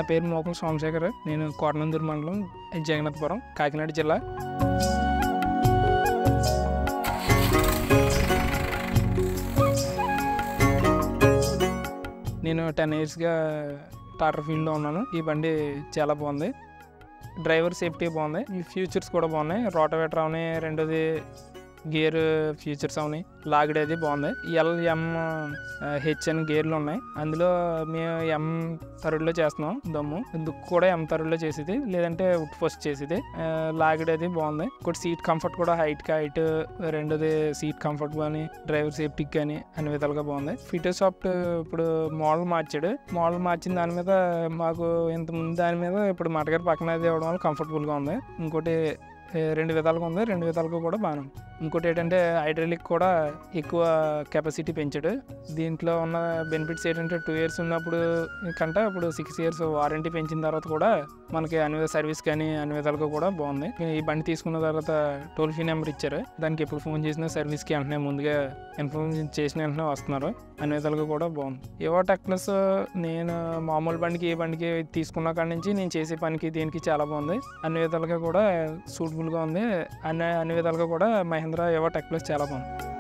పేరు మోకం సోమశేఖర్ నేను కోటనందూరు మండలం జగన్నాథపురం కాకినాడ జిల్లా నేను టెన్ ఇయర్స్గా టాటర్ ఫీల్డ్లో ఉన్నాను ఈ బండి చాలా బాగుంది డ్రైవర్ సేఫ్టీ బాగుంది ఈ ఫ్యూచర్స్ కూడా బాగున్నాయి రోటవేటర్ అవని రెండోది గేర్ ఫీచర్స్ అవని లాగడేది బాగుంది ఎల్ ఎం హెచ్ అని గేర్లు ఉన్నాయి అందులో మేము ఎం థర్డ్లో చేస్తున్నాం దమ్ము దుక్కు కూడా ఎం థర్డ్లో చేసేది లేదంటే ఉట్ ఫస్ట్ చేసేది ఆ, లాగడేది బాగుంది ఇంకోటి సీట్ కంఫర్ట్ కూడా హైట్కి హైట్ రెండోది సీట్ కంఫర్ట్ కానీ డ్రైవర్ సేఫ్టీకి కానీ అన్ని విధాలుగా బాగుంది ఫీటర్ సాఫ్ట్ ఇప్పుడు మోడల్ మార్చాడు మోడల్ మార్చిన దాని మీద మాకు ఇంత ముందు దాని మీద ఇప్పుడు మటగారి పక్కన అది ఇవ్వడం వల్ల కంఫర్టబుల్గా ఉంది ఇంకోటి ఏ, రెండు విధాలుగా ఉంది రెండు విధాలుగా కూడా బాగానే ఉంది ఇంకోటి ఏంటంటే హైడ్రాలిక్ కూడా ఎక్కువ కెపాసిటీ పెంచాడు దీంట్లో ఉన్న బెనిఫిట్స్ ఏంటంటే టూ ఇయర్స్ ఉన్నప్పుడు కంటే ఇప్పుడు సిక్స్ ఇయర్స్ వారంటీ పెంచిన తర్వాత కూడా మనకి అన్ని సర్వీస్ కానీ అన్ని విధాలుగా కూడా బాగుంది ఈ బండి తీసుకున్న తర్వాత టోల్ ఫ్రీ నెంబర్ ఇచ్చారు దానికి ఎప్పుడు ఫోన్ చేసినా సర్వీస్కి వెంటనే ముందుగా ఇన్ఫార్మ్ చేసిన వెంటనే వస్తున్నారు అన్ని విధాలుగా కూడా బాగుంది ఏవో టెక్ ప్లస్ నేను మామూలు బండికి ఏ బండికి తీసుకున్న కాడి నుంచి నేను చేసే పనికి దీనికి చాలా బాగుంది అన్ని విధాలుగా కూడా సూటబుల్గా ఉంది అన్ని అన్ని విధాలుగా కూడా మహేంద్ర ఏవో టెక్ ప్లస్ చాలా బాగుంది